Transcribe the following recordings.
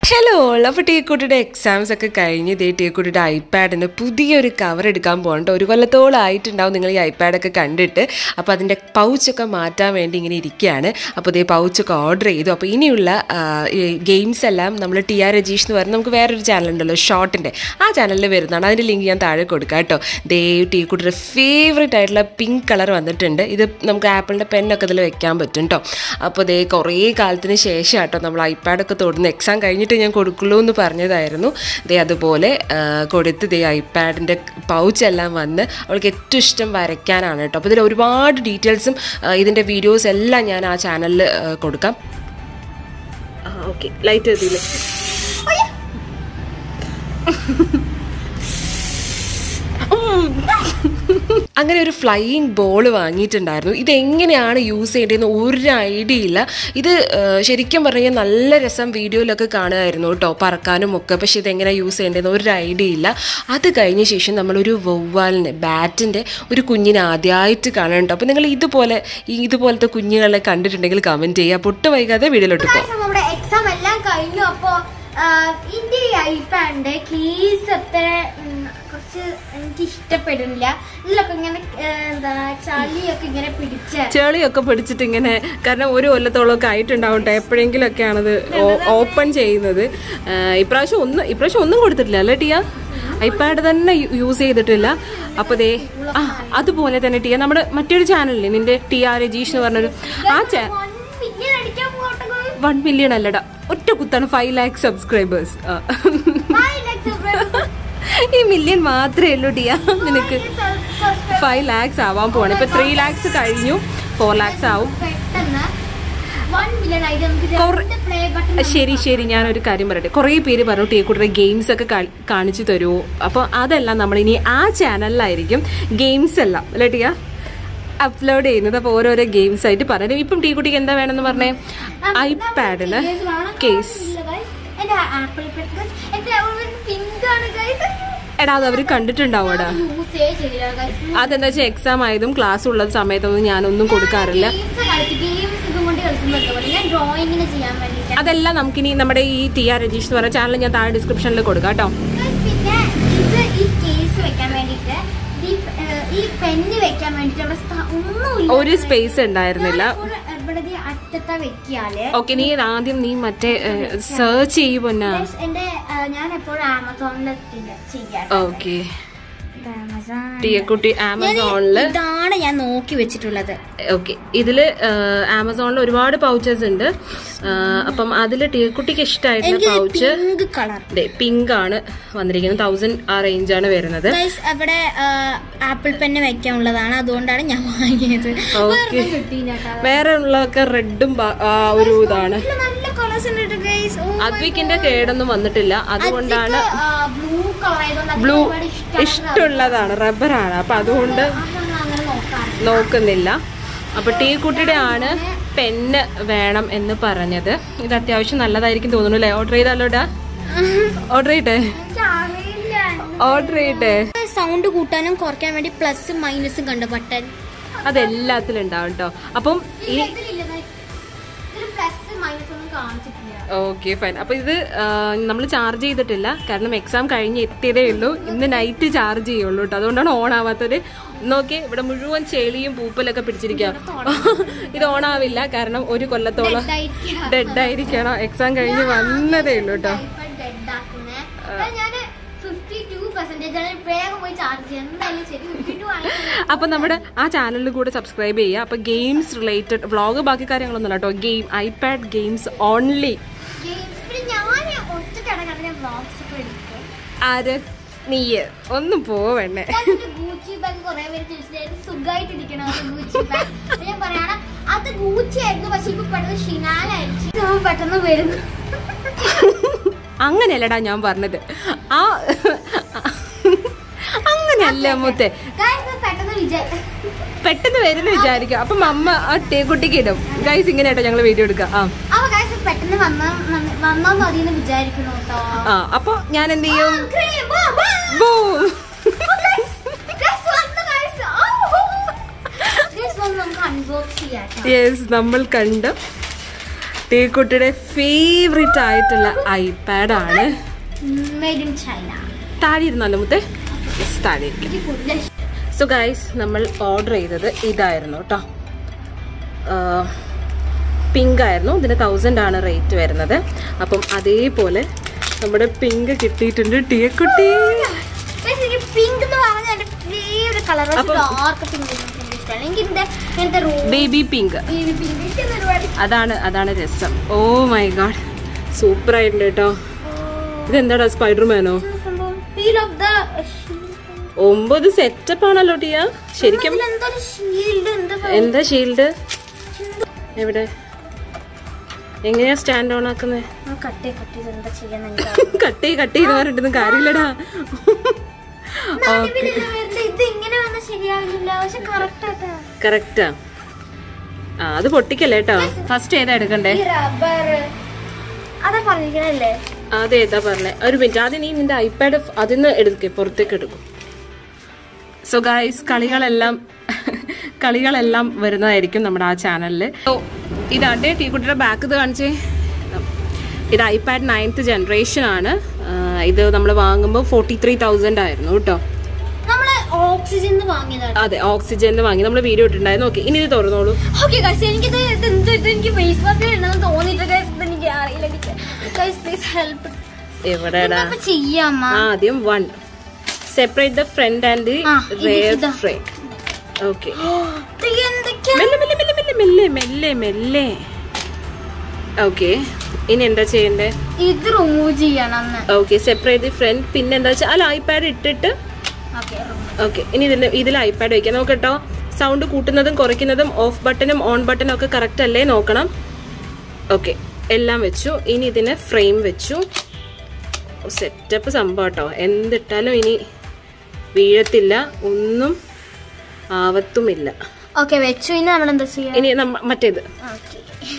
Hello അപ്പോൾ ടീക്കുട്ടിയുടെ exams ഒക്കെ കഴിഞ്ഞ് ഇതേ ടീക്കുട്ടിയുടെ ഐപാഡിന് പുതിയൊരു കവർ എടുക്കാൻ പോകണ്ട ഒരു കൊല്ലത്തോളം ആയിട്ടുണ്ടാവും നിങ്ങൾ ഈ ഐപാഡൊക്കെ കണ്ടിട്ട് അപ്പോൾ അതിൻ്റെ പൗച്ചൊക്കെ മാറ്റാൻ വേണ്ടി ഇങ്ങനെ ഇരിക്കുകയാണ് അപ്പോൾ ഇതേ പൗച്ചൊക്കെ ഓർഡർ ചെയ്തു അപ്പോൾ ഇനിയുള്ള ഗെയിംസ് എല്ലാം നമ്മൾ ടി ആർ രജീഷ് എന്ന് പറഞ്ഞ് നമുക്ക് വേറൊരു ചാനൽ ഉണ്ടല്ലോ ഷോർട്ടിൻ്റെ ആ ചാനലിൽ വരുന്നതാണ് അതിൻ്റെ ലിങ്ക് ഞാൻ താഴെ കൊടുക്കാം കേട്ടോ ദേ ടീക്കുട്ടിയുടെ ഫേവറേറ്റ് ആയിട്ടുള്ള പിങ്ക് കളർ വന്നിട്ടുണ്ട് ഇത് നമുക്ക് ആപ്പിളിൻ്റെ പെന്നൊക്കെ ഇതിൽ വെക്കാൻ പറ്റും കേട്ടോ അപ്പോൾ ദേ കുറേ കാലത്തിന് ശേഷം കേട്ടോ നമ്മൾ ഐപാഡൊക്കെ തൊടുന്ന എക്സാം കഴിഞ്ഞിട്ട് ഞാൻ കൊടുക്കുള്ളൂ എന്ന് പറഞ്ഞതായിരുന്നു ദേ അതുപോലെ ആ, കൊടുത്ത് ദേ ഐപാഡിൻ്റെ പൗച്ചെല്ലാം വന്ന് അവൾക്ക് ഏറ്റവും ഇഷ്ടം വരയ്ക്കാനാണ് കേട്ടോ അപ്പോൾ ഇതിൽ ഒരുപാട് ഡീറ്റെയിൽസും ഇതിൻ്റെ വീഡിയോസ് എല്ലാം ഞാൻ ആ ചാനലിൽ കൊടുക്കാം ഓക്കെ ലൈറ്റ് എത്തിയില്ലേ അങ്ങനെ ഒരു ഫ്ലൈയിങ് ബോൾ വാങ്ങിയിട്ടുണ്ടായിരുന്നു ഇതെങ്ങനെയാണ് യൂസ് ചെയ്യേണ്ടതെന്ന് ഒരു ഐഡിയ ഇല്ല ഇത് ആ, ശരിക്കും പറഞ്ഞാൽ നല്ല രസം വീഡിയോയിലൊക്കെ കാണുമായിരുന്നു കേട്ടോ പറക്കാനും ഒക്കെ പക്ഷേ ഇതെങ്ങനെ യൂസ് ചെയ്യേണ്ടതെന്ന് ഒരു ഐഡിയ ഇല്ല അത് കഴിഞ്ഞ ശേഷം നമ്മളൊരു വവ്വാലിനെ ബാറ്റിൻ്റെ ഒരു കുഞ്ഞിനെ ആദ്യമായിട്ട് കാണുന്നുണ്ട് അപ്പോൾ നിങ്ങൾ ഇതുപോലെ ഈ ഇതുപോലത്തെ കുഞ്ഞുങ്ങളെ കണ്ടിട്ടുണ്ടെങ്കിൽ കമൻറ്റ് ചെയ്യുക പൊട്ട് വൈകാതെ വീഡിയോയിലോട്ട് പോകും പ്രാവശ്യം നമ്മുടെ എക്സാം എല്ലാം കഴിഞ്ഞു അപ്പോ ഇതിന്റെ ഈ ഐപാഡിന്റെ കേസ് അത്ര ഉം, കുറച്ച് എനിക്ക് ഇഷ്ടപ്പെടുന്നില്ല ഇതിലൊക്കെ ഇങ്ങനെ ആ, എന്താ ചളിയൊക്കെ ഇങ്ങനെ പിടിച്ച് ചെളിയൊക്കെ പിടിച്ചിട്ട് ഇങ്ങനെ കാരണം ഒരു കൊല്ലത്തോളമൊക്കെ ആയിട്ടുണ്ടാവട്ടെ എപ്പോഴെങ്കിലും ഒക്കെയാണത് ഓപ്പൺ ചെയ്യുന്നത് ആ, ഇപ്രാവശ്യം ഒന്നും ഇപ്രാവശ്യം ഒന്നും കൊടുത്തിട്ടില്ല അല്ലേ ടിയ ഐപാഡ് തന്നെ യൂസ് ചെയ്തിട്ടില്ല അപ്പോൾ ദേ ആ അതുപോലെ തന്നെ ടിയ നമ്മുടെ മറ്റൊരു ചാനലില്ലേ നിന്റെ ടി ആർ രജീഷ് എന്ന് പറഞ്ഞൊരു ആ ചാ വൺ മില്യൺ അടിക്കാൻ പോകട്ടെ വൺ മില്യൺ അല്ലടാ ഒറ്റ കുത്താണ് ഫൈവ് ലാക്ക് സബ്സ്ക്രൈബേഴ്സ് ഈ മില്യൺ മാത്രമേ ഉള്ളൂ ടിയ നിനക്ക് ഫൈവ് ലാക്സ് ആവാൻ പോവാണ് ഇപ്പൊ ത്രീ ലാക്സ് കഴിഞ്ഞു ഫോർ ലാക്സ് ആവും പെട്ടെന്ന് വൺ മില്യൺ ആയിട്ട് നമുക്ക് കുറ- രണ്ട് പ്ലേ ബട്ടൺ ശരി ശരി ഞാനൊരു കാര്യം പറയട്ടെ കുറേ പേര് പറഞ്ഞു ടീക്കുട്ടിയുടെ ഗെയിംസ് ഒക്കെ കാ- കാണിച്ചു തരുമോ അപ്പോൾ അതെല്ലാം നമ്മൾ ഇനി ആ ചാനലിലായിരിക്കും ഗെയിംസ് എല്ലാം അല്ലേ ടിയ അപ്ലോഡ് ചെയ്യുന്നത് അപ്പോൾ ഓരോരോ ഗെയിംസ് ആയിട്ട് പറഞ്ഞു ഇപ്പം ടീക്കുട്ടിക്ക് എന്താ വേണമെന്ന് പറഞ്ഞേ ഐപാഡിന് കേസ് എന്റെ ആപ്പിൾ എന്റെ പിങ്ക് ആണ് ഗൈസ് എടാ അത് അവർ കണ്ടിട്ടുണ്ടാവും എടാ യൂസേ ചെയ്യില്ല ഗൈസ് അതെന്താ വെച്ചാൽ എക്സാം ആയതും ക്ലാസ് ഉള്ള സമയത്തൊന്നും ഞാനൊന്നും കൊടുക്കാറില്ല ഗെയിംസ് കളിച്ച് ഗെയിംസ് ഇതുകൊണ്ട് കളിക്കുമ്പോൾ എന്താ പറയുക ഞാൻ ഡ്രോയിങ്ങിന് ചെയ്യാൻ വേണ്ടിയിട്ട് അതെല്ലാം നമുക്കിനി നമ്മുടെ ഈ ടി ആർ രജീഷ് എന്ന് പറഞ്ഞ ചാനൽ ഞാൻ താഴെ ഡിസ്ക്രിപ്ഷനിൽ കൊടുക്കാം കേട്ടോ പിന്നെ ഇത് ഈ കേസ് വെക്കാൻ വേണ്ടിയിട്ട് ഈ ഏഹ്, ഈ പെന്ന് വെക്കാൻ വേണ്ടിയിട്ട് അവിടെ സ്ഥ- ഒന്നുമില്ല ഒരു സ്പേസ് ഉണ്ടായിരുന്നില്ല ഞാനിപ്പോൾ ഇവിടെ ദേ അറ്റത്താ വെക്കിയാല് ഓക്കെ നീ ആദ്യം നീ മറ്റേ സെർച്ച് ചെയ്യുമ്പോന്നാ Guys, എന്റെ ഏഹ്, ഞാൻ എപ്പോഴും ആമസോണിൽ ചെയ്യാം ഓക്കെ ഇത് ആമസോൺ ടീയക്കുട്ടി ആമസോണില് ഇതാണ് ഞാൻ നോക്കി വെച്ചിട്ടുള്ളത് ഓക്കെ ഇതില് ആമസോണിൽ ഒരുപാട് പൗച്ചസ് ഉണ്ട് ആ, അപ്പം അതില് ടീയക്കുട്ടിക്ക് ഇഷ്ടമായിട്ടുള്ള പൗച്ച് പിങ്ക് കളർ പിങ്ക് ആണ് വന്നിരിക്കുന്നത് തൗസൻഡ് ആ റേഞ്ച് ആണ് വരുന്നത് ഗൈസ് അവിടെ ആപ്പിൾ പെന്ന് വെക്കാനുള്ളതാണ് അതുകൊണ്ടാണ് ഞാൻ വാങ്ങിയത് ഓക്കെ വെറുതെ കിട്ടിയില്ല കേട്ടോ. വേറെ ഉള്ളതൊക്കെ റെഡും ഒരു ഇതാണ് നല്ല നല്ല കളേഴ്സ് ഉണ്ട് കേട്ടോ ഗൈസ് അദ്വിക്കിന്റെ കേടൊന്നും വന്നിട്ടില്ല അതുകൊണ്ടാണ് ബ്ലൂ കളർ ആയതുകൊണ്ട് അതിന് ബ്ലൂ ഒരുപാട് ഇഷ്ടമാണ് ഇഷ്ടമുള്ളതാണ് റബ്ബറാണ് അപ്പൊ അതുകൊണ്ട് അതാണ് അങ്ങനെ നോക്കാറ് നോക്കുന്നില്ല അപ്പൊ ടീ കുട്ടിയുടെ ആണ് പെന്ന് വേണം എന്ന് പറഞ്ഞത് ഇത് അത്യാവശ്യം നല്ലതായിരിക്കും തോന്നുന്നു അല്ലേ ഓർഡർ ചെയ്താലോടാ ഓർഡർ ചെയ്യട്ടെ ഓർഡർ ചെയ്യട്ടെ സൗണ്ട് കൂട്ടാനും കുറയ്ക്കാൻ വേണ്ടി പ്ലസും മൈനസും കണ്ടു ബട്ടൺ അതെല്ലാത്തിലും ഉണ്ടാവും കേട്ടോ അപ്പം ഈ പ്ലസ് മൈനസ് ഒന്നും കാണിച്ചിട്ടില്ല ഓക്കെ ഫൈൻ അപ്പൊ ഇത് നമ്മൾ ചാർജ് ചെയ്തിട്ടില്ല കാരണം എക്സാം കഴിഞ്ഞ് എത്തിയതേ ഉള്ളൂ ഇന്ന് നൈറ്റ് ചാർജ് ചെയ്യുള്ളൂ കേട്ടോ അതുകൊണ്ടാണ് ഓൺ ആവാത്തത് നോക്കി ഇവിടെ മുഴുവൻ ചെളിയും പൂപ്പലൊക്കെ പിടിച്ചിരിക്കാം ഇത് ഓൺ ആവില്ല കാരണം ഒരു കൊല്ലത്തോളം ഡെഡ് ആയിരിക്കണം എക്സാം കഴിഞ്ഞ് വന്നതേ ഉള്ളൂ കേട്ടോ ഞാന് ഫിഫ്റ്റി ടു പെർസെന്റേജ് ആണ് വേഗം പോയി ചാർജ് ചെയ്യാം എന്തായാലും ശരി ഫിഫ്റ്റി ടു ആയി അപ്പൊ നമ്മുടെ ആ ചാനലിൽ കൂടെ സബ്സ്ക്രൈബ് ചെയ്യുക അപ്പൊ ഗെയിംസ് റിലേറ്റഡ് വ്ളോഗ് ബാക്കി കാര്യങ്ങളൊന്നും കേട്ടോ game iPad games only games പിന്നെ ഞാൻ ഒറ്റയ്ക്കാണ് കാരണം ഞാൻ വ്ളോഗ്സ് ഒക്കെ എടുക്കും ആര് നീയ് ഒന്നും പോവണ്ണേ ഞാനൊരു ഗൂച്ചി ബാഗ് കുറെ പേര് ചോദിച്ചിട്ടായിരുന്നു സുഖമായിട്ടിരിക്കണം അത് ഗൂച്ചി ബാഗ് അപ്പൊ ഞാൻ പറയാണ് അത് ഗൂച്ചി ആയിരുന്നു പക്ഷെ ഇപ്പൊ പെട്ടെന്ന് ഷിനാലായിരിക്കും ഇത് പെട്ടെന്ന് വരുന്നു അങ്ങനെയല്ലടാ ഞാൻ പറഞ്ഞത് ആ അങ്ങനെയല്ല മുത്തേ Guys, ഇത് പെട്ടെന്ന് വിചാരിച്ചു പെട്ടെന്ന് വരുന്ന വിചാരിക്കും അപ്പം അമ്മ ആ ടേക്കുട്ടിക്ക് ഇടും ഗൈസ് ഇങ്ങനെ കേട്ടോ ഞങ്ങൾ വീഡിയോ എടുക്കാം ആ അപ്പൊ ഗൈസ് പെട്ടെന്ന് വന്നാ വന്നാ മതി എന്ന് വിചാരിക്കുന്നു കേട്ടോ ആ അപ്പൊ ഞാൻ എന്ത് ചെയ്യും Cream, വാ, വാ. Boom. Guys, guys, വന്നു, guys. Oh. Guys, വന്ന് നമുക്ക് unbox ചെയ്യാം കേട്ടോ. യെസ് നമ്മൾ കണ്ട് ടീക്കുട്ടിയുടെ ഫേവറേറ്റ് ആയിട്ടുള്ള ഐപാഡാണ് മെയ്ഡ് ഇൻ ചൈന താഴെ ഇരുന്നല്ലോ മുത്തേ യെസ് താഴെ ഇരിക്കും എനിക്ക് കൂടുതൽ ഇഷ്ടം. സോ ഗൈസ് നമ്മൾ ഓർഡർ ചെയ്തത് ഇതായിരുന്നു കേട്ടോ പിങ്ക് ആയിരുന്നു ഇതിന് തൗസൻഡ് ആണ് റേറ്റ് വരുന്നത് അപ്പം അതേപോലെ നമ്മുടെ പിങ്ക് കിട്ടിയിട്ടുണ്ട് ടീക്കുട്ടി Guys, എനിക്ക് പിങ്ക് എന്ന് പറഞ്ഞ എന്റെ ഫേവറേറ്റ് കളർ അപ്പം- ഡാർക്ക് പിങ്ക് ഇഷ്ടമാണ് എനിക്ക് ഇതിന്റെ ഇങ്ങനത്തെ റോസ് ബേബി പിങ്ക് പിങ്ക് എനിക്ക് ഒരുപാട് അതാണ് അതാണ് രസം ഓ മൈ ഗാഡ് സൂപ്പർ ആയിട്ടുണ്ട് കേട്ടോ ഇതെന്താടാ സ്പൈഡർമാനോ സംഭവം ഫീൽ ഓഫ് ദ ഒമ്പത് സെറ്റപ്പ് ആണല്ലോ ടിയ ശരിക്കും എന്തോ ഷീൽഡ് എന്താ എന്താ ഷീൽഡ് എവിടെ എങ്ങനെയാ സ്റ്റാൻഡ് ഓൺ ആക്കുന്നത് കട്ട് കട്ട് ചെയ്ത് എന്താ ചെയ്യാൻ എനിക്ക് കട്ട് ചെയ്ത് കട്ട് ചെയ്ത് പറഞ്ഞിട്ടൊന്നും കാര്യമില്ലടാ ഓക്കെ ഇത് ഇങ്ങനെ വന്നാൽ ശരിയാവില്ല പക്ഷെ കറക്റ്റ് ആയിട്ടാ കറക്റ്റാ ആ അത് പൊട്ടിക്കല്ലേ കേട്ടോ ഫസ്റ്റ് ഏതാ എടുക്കണ്ടേ ഈ റബ്ബർ അതാ പറഞ്ഞിരിക്കണല്ലേ അത് ഏതാ പറഞ്ഞേ ഒരു മിനിറ്റ് ആദ്യം നീ നിന്റെ ഐപാഡ് അതിന്ന് എടുക്കേ പുറത്തേക്ക് എടുക്കും സോ ഗായ്സ് കളികളെല്ലാം കളികളെല്ലാം വരുന്നതായിരിക്കും നമ്മുടെ ആ ചാനലിൽ സോ ഇതാണ്ടേ ടീക്കുട്ടിയുടെ ബാക്ക് ഇത് കാണിച്ചേ ഇത് ഐപാഡ് നയൻത്ത് ജനറേഷൻ ആണ് ആ, ഇത് നമ്മൾ വാങ്ങുമ്പോൾ ഫോർട്ടി ത്രീ തൗസൻഡ് ആയിരുന്നു കേട്ടോ നമ്മള് ഓക്സിജൻ വാങ്ങിയതാണ് അതെ ഓക്സിജൻ വാങ്ങി നമ്മൾ വീഡിയോ ഇട്ടിട്ടുണ്ടായിരുന്നു ഓക്കെ ഇനി ഇത് തുറന്നോളൂ ഓക്കെ ഗൈസ് എനിക്കിത് ഇത് എന്ത് ഇത് എനിക്ക് ഫേസ് മാസ്ക് ഇടണമെന്ന് തോന്നിയിട്ട് ഗൈസ് ഇത് എനിക്ക് അറിയില്ല എനിക്ക് ഗൈസ് പ്ലീസ് ഹെൽപ്പ് എവിടെടാ അപ്പൊ ചെയ്യാമ്മ ആദ്യം one separate the front and the ആ, ഇത് റെയർ ഇതാ. ഫ്രണ്ട് ഓക്കെ ഇത് എന്തൊക്കെയാ മെല്ലെ മെല്ലെ മെല്ലെ മെല്ലെ മെല്ലെ മെല്ലെ മെല്ലെ ഓക്കെ ഇനി എന്താ ചെയ്യണ്ടേ ഇത് റിമൂവ് ചെയ്യണം ഓക്കെ സെപ്പറേറ്റ് ദി ഫ്രണ്ട് പിന്നെ എന്താ വെച്ചാൽ അല്ല ഐപാഡ് ഇട്ടിട്ട് ഓക്കെ ഓക്കെ ഇനി ഇതിൽ ഇതിൽ ഐപാഡ് വയ്ക്കാം നോക്കട്ടോ സൗണ്ട് കൂട്ടുന്നതും കുറയ്ക്കുന്നതും ഓഫ് ബട്ടണും ഓൺ ബട്ടണും ഒക്കെ കറക്റ്റ് അല്ലേ നോക്കണം ഓക്കെ എല്ലാം വെച്ചു ഇനി ഇതിന് ഫ്രെയിം വെച്ചു സെറ്റപ്പ് സംഭവം കേട്ടോ എന്തിട്ടാലും ഇനി വീഴത്തില്ല ഒന്നും ആവത്തുമില്ല ഓക്കെ വെച്ചു ഇനി നമ്മൾ എന്താ ചെയ്യാ ഇനി നമ്മ മറ്റേത് ഓക്കെ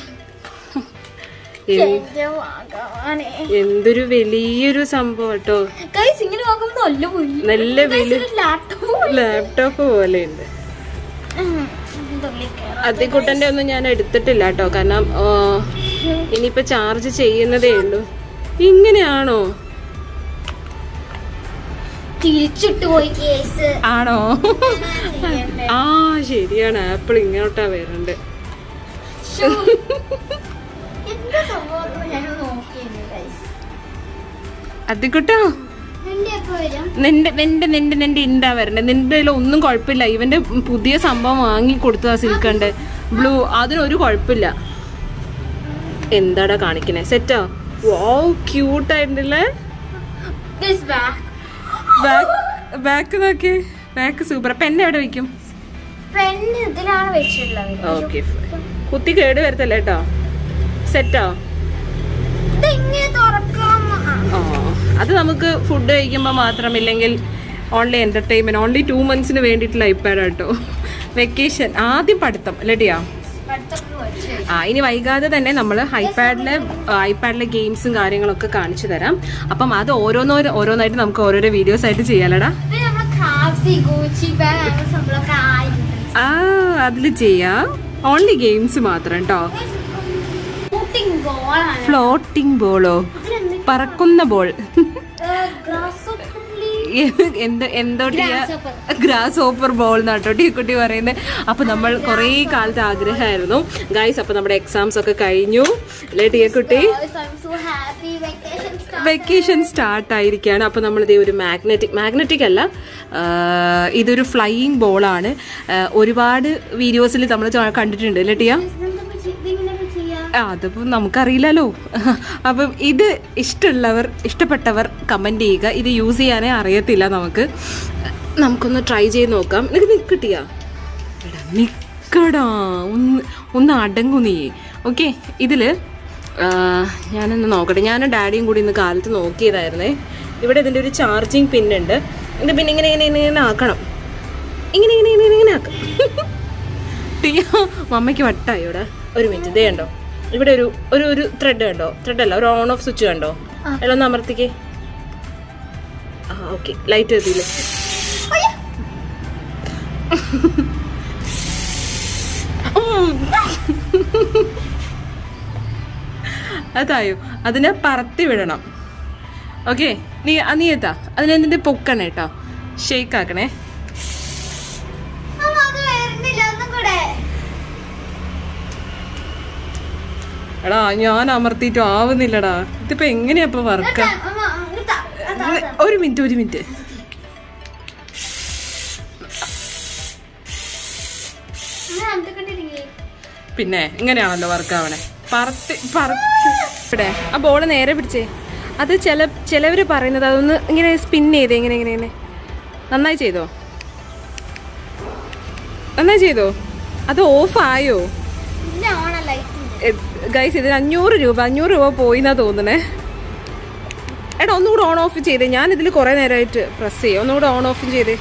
എന്ത് എന്തൊരു വലിയൊരു സംഭവം കേട്ടോ ഗൈസ് ഇങ്ങനെ നോക്കുമ്പോ നല്ല വലിയ നല്ല വലിയ ലാപ്ടോപ്പ് ലാപ്ടോപ്പ് പോലെ ഉണ്ട് അതിക്കുട്ടന്റെ ഒന്നും ഞാൻ എടുത്തിട്ടില്ല കേട്ടോ കാരണം ആ, ഇനിയിപ്പോ ചാർജ് ചെയ്യുന്നതേ ഉള്ളൂ ഇങ്ങനെയാണോ തിരിച്ചിട്ട് പോയി കേസ് ആണോ ആ ശരിയാണ് ആപ്പിൾ ഇങ്ങോട്ടാ വരണ്ട് എന്താ സംഭവം ഞാൻ നോക്കിയത് ഗൈസ് അതിക്കുട്ടോ എന്റെ എപ്പോ വരും നിന്റെ നിന്റെ നിന്റെ നിന്റെ ഇണ്ടാ വരണ്ടേ നിന്റെ കയ്യിൽ ഒന്നും കുഴപ്പമില്ല ഇവന്റെ പുതിയ സംഭവം വാങ്ങി കൊടുത്തതാ സിൽക്കണ്ട് ബ്ലൂ അതിനൊരു കുഴപ്പമില്ല എന്താടാ കാണിക്കണേ സെറ്റോ വോ ക്യൂട്ടായിട്ടുണ്ടല്ലേ ഗൈസ് ബാക്ക് ബാക്ക് ബാക്ക് നോക്കിയേ ബാക്ക് സൂപ്പർ പെൻ എവിടെ വെക്കും പെണ്ണ് ഇതിലാണ് വെച്ചിട്ടുള്ളത് ഓക്കെ കുത്തി കേട് വരത്തല്ലേ കേട്ടോ സെറ്റോ ഇതെങ്ങനെ തുറക്കാം ആ, ആ അത് നമുക്ക് ഫുഡ് കഴിക്കുമ്പോൾ മാത്രമില്ലെങ്കിൽ ഓൺലി എന്റർടൈൻമെന്റ് ഓൺലി ടു മന്ത്സിന് വേണ്ടിയിട്ടുള്ള ഐപ്പാഡ് കേട്ടോ വെക്കേഷൻ ആദ്യം പഠിത്തം അല്ലേടിയാ അടുത്തൊക്കെ വെച്ച് ആ ഇനി വൈകാതെ തന്നെ നമ്മൾ ഐപാഡിലെ ഐപാഡിലെ ഗെയിംസും കാര്യങ്ങളൊക്കെ കാണിച്ചു തരാം അപ്പം അത് ഓരോന്നോരോ ഓരോന്നായിട്ട് നമുക്ക് ഓരോരോ വീഡിയോസ് ആയിട്ട് ചെയ്യാലടാ പിന്നെ നമ്മളെ ക്രാഫ്റ്റ് ഗൂച്ചി ബാഗ് അങ്ങനെ സംഭവമൊക്കെ ആയിട്ടുണ്ട് ആ അതിൽ ചെയ്യാം ഓൺലി ഗെയിംസ് മാത്രം കേട്ടോ ഷൂട്ടിംഗ് ബോളാണ് ഫ്ലോട്ടിംഗ് ബോളോ പറക്കുന്ന ബോൾ ഗ്രാസ് എന്ത് എന്തോട്ടിയ Grasshopper. ഗ്രാസ് ഓപ്പർ ബോൾ എന്നാട്ടോ ടീക്കുട്ടി പറയുന്നത് അപ്പൊ നമ്മൾ കുറേ കാലത്ത് ആഗ്രഹമായിരുന്നു ഗൈസ് അപ്പൊ നമ്മുടെ എക്സാംസ് ഒക്കെ കഴിഞ്ഞു അല്ലേ ടീക്കുട്ടി so happy vacation vacation start ആയിരിക്കുകയാണ് അപ്പോൾ നമ്മളിത് ഒരു മാഗ്നറ്റിക് മാഗ്നറ്റിക് അല്ല ആ, ഇതൊരു ഫ്ലൈയിങ് ബോളാണ് ഒരുപാട് വീഡിയോസിൽ നമ്മൾ കണ്ടിട്ടുണ്ട് അല്ലേ ടിയ ഇതെങ്ങനെ ചെയ്യാ ആ, അതിപ്പോ നമുക്കറിയില്ലല്ലോ അപ്പം ഇത് ഇഷ്ടമുള്ളവർ ഇഷ്ടപ്പെട്ടവർ കമന്റ് ചെയ്യുക ഇത് യൂസ് ചെയ്യാനേ അറിയത്തില്ല നമുക്ക് നമുക്കൊന്ന് ട്രൈ ചെയ്ത് നോക്കാം നിനക്ക് നിക്കട്ടിയാ എടാ നിക്കടാ ഒന്ന് ഒന്ന് അടങ്ങു നീ ഓക്കെ ഇതില് ആ, ഞാനൊന്ന് നോക്കട്ടെ ഞാനും ഡാഡിയും കൂടി ഇന്ന് കാലത്ത് നോക്കിയതായിരുന്നേ ഇവിടെ ഇതിൻ്റെ ഒരു ചാർജിങ് പിന്നുണ്ട് ഇത് പിന്നെ ഇങ്ങനെ ഇങ്ങനെ ഇങ്ങനെ ഇങ്ങനെ ആക്കണം ഇങ്ങനെ ഇങ്ങനെ ഇങ്ങനെ ഇങ്ങനെ ആക്കാം ടിയ മമ്മയ്ക്ക് വട്ടായി ഇവിടെ ഒരു മിനിറ്റ് ഇതേ കണ്ടോ ഇവിടെ ഒരു ഒരു ഒരു ത്രെഡ് കണ്ടോ ത്രെഡ് അല്ല ഒരു ഓൺ ഓഫ് സ്വിച്ച് കണ്ടോ എല്ലാം ഒന്ന് അമർത്തിക്കേ ആ ഓക്കെ ലൈറ്റ് എത്തിയില്ലേ അതായോ അതിനെ പറത്തി വിടണം ഓക്കെ നീ ആ, നീ എത്താ അതിനെന്തിന്റെ പൊക്കണം കേട്ടോ ഷെയ്ക്ക് ആക്കണേ അമ്മ, അത് വരുന്നില്ല ഒന്നും കൂടെ എടാ ഞാൻ അമർത്തിയിട്ടും ആവുന്നില്ലടാ ഇതിപ്പോ എങ്ങനെയാ ഇപ്പൊ വർക്ക് ഇതാ, അമ്മ, ഇതാ, അതാ, അതാ. ഒരു മിനിറ്റ് ഒരു മിനിറ്റ് അമ്മ, അത് കണ്ടിരിക്കേ പിന്നെ ഇങ്ങനെയാണല്ലോ വർക്ക് ആവണേ പറത്തി പറത്തി ഇവിടെ ആ ബോള് നേരെ പിടിച്ചേ അത് ചില ചിലവർ പറയുന്നത് അതൊന്ന് ഇങ്ങനെ സ്പിൻ ചെയ്തേ ഇങ്ങനെ ഇങ്ങനെ ഇങ്ങനെ നന്നായി ചെയ്തോ നന്നായി ചെയ്തോ അത് ഓഫ് ആയോ ഇല്ല ഓണ ലൈറ്റ് ഗൈസ് ഇതിന് അഞ്ഞൂറ് രൂപ അഞ്ഞൂറ് രൂപ പോയി എന്നാ തോന്നണേ എടാ ഒന്നുകൂടെ ഓൺ ഓഫ് ചെയ്തേ ഞാൻ ഇതിൽ കുറേ നേരമായിട്ട് പ്രസ് ചെയ്യാം ഒന്നുകൂടെ ഓൺ ഓഫ് ചെയ്തേ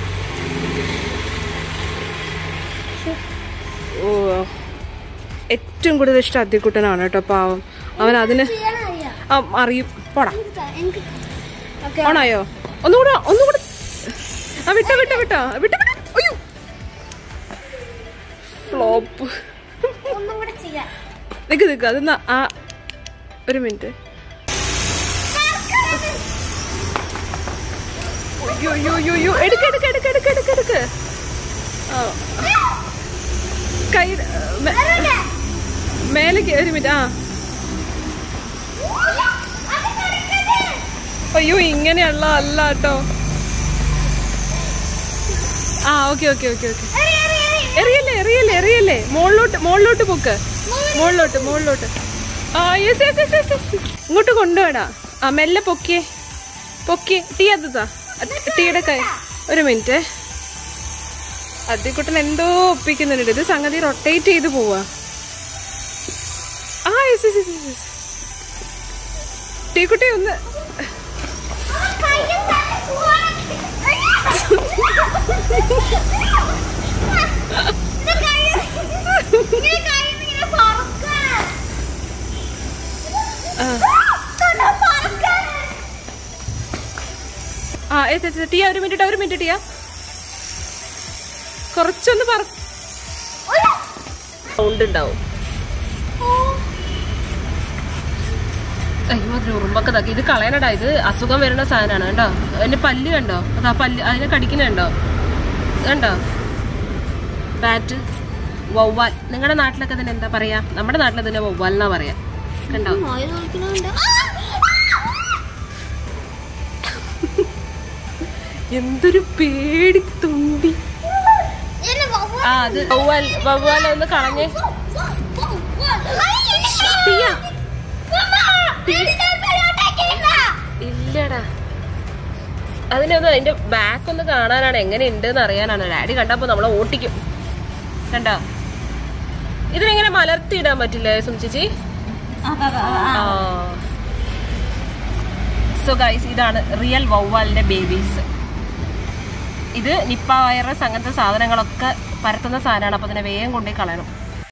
ഓ ഏറ്റവും കൂടുതൽ ഇഷ്ടം അദ്യക്കുട്ടനാണ് കേട്ടോ പാവം അവൻ അതിന് ചെയ്യാൻ അറിയാം ആ, അറിയും പോടാ എനിക്ക് താ- എനിക്ക് ഓക്കെ ഓണായോ ഒന്നുകൂടെ ഒന്നുകൂടെ ആ വിട്ടോ വിട്ടോ വിട്ടോ വിട്ടോ വിട്ടോ അയ്യോ ഫ്ലോപ്പ് ഒന്നും കൂടെ ചെയ്യാം നിക്ക് നിക്ക് അതൊന്ന് ആ ഒരു മിനിറ്റ് അയ്യോ അയ്യോ അയ്യോ അയ്യോ എടുക്ക് എടുക്ക് എടുക്ക് എടുക്ക് എടുക്ക് എടുക്ക് ആ കൈ മേ- മേലേക്ക് ഒരു മിനിറ്റ് ആ അയ്യോ ഇങ്ങനെയുള്ള അല്ല കേട്ടോ ആ ഓക്കെ ഓക്കെ ഓക്കെ ഓക്കെ എറിയല്ലേ എറിയല്ലേ എറിയല്ലേ മുകളിലോട്ട് മുകളിലോട്ട് പൊക്ക് മുകളിലോട്ട് മുകളിലോട്ട് ആ yes yes yes yes yes ഇങ്ങോട്ട് കൊണ്ടുവേടാ ആ മെല്ലെ പൊക്കിയേ പൊക്കിയേ ടീ അത് താ അത് ടീയുടെ കൈ ഒരു മിനിറ്റ് അദ്യക്കുട്ടൻ എന്തോ ഒപ്പിക്കുന്നുണ്ട് ഇത് സംഗതി റൊട്ടേറ്റ് ചെയ്ത് പോവാ ആ യെസ് യെസ് യെസ് യെസ് ടീക്കുട്ടി ഒന്ന് ആ ആ യെസ് യെസ് ടീയ ഒരു മിനിറ്റ് ഒരു മിനിറ്റ് ടീയ കുറച്ചൊന്ന് പറ സൗണ്ട് ഉണ്ടാവും അയ്യോ അതിന് ഉറുമ്പൊക്കെ തക്കി ഇത് കളയണടാ ഇത് അസുഖം വരുന്ന സാധനമാണ് കണ്ടോ അതിന്റെ പല്ല് കണ്ടോ അതാ പല്ല് അതിനെ കടിക്കുന്ന കണ്ടോ കണ്ടോ ബാറ്റ് വവ്വാൽ നിങ്ങളുടെ നാട്ടിലൊക്കെ ഇതിന് എന്താ പറയാ നമ്മുടെ നാട്ടിൽ ഇതിനെ വവ്വാൽ എന്നാ പറയാ കണ്ടോ എന്തൊരു പേടി തുമ്പി ആ അത് വവ്വാൽ വവ്വാൽ ഒന്ന് കളഞ്ഞേ ടീയ ഇല്ലടാ അതിനൊന്ന് അതിന്റെ ബാക്ക് ഒന്ന് കാണാനാണ് എങ്ങനെ ഉണ്ടെന്ന് അറിയാനാണ് ഡാഡി കണ്ടപ്പോ നമ്മളെ ഓട്ടിക്കും കണ്ടോ ഇതിനെങ്ങനെ മലർത്തിയിടാൻ പറ്റില്ലേ സുംചിച്ചി സോ ഗൈസ് ഇതാണ് റിയൽ വവ്വാലിന്റെ ബേബീസ് ഇത് നിപ്പ വൈറസ് അങ്ങനത്തെ സാധനങ്ങളൊക്കെ പരത്തുന്ന സാധനമാണ് അപ്പൊ അതിനെ വേഗം കൊണ്ടുപോയി കളയണം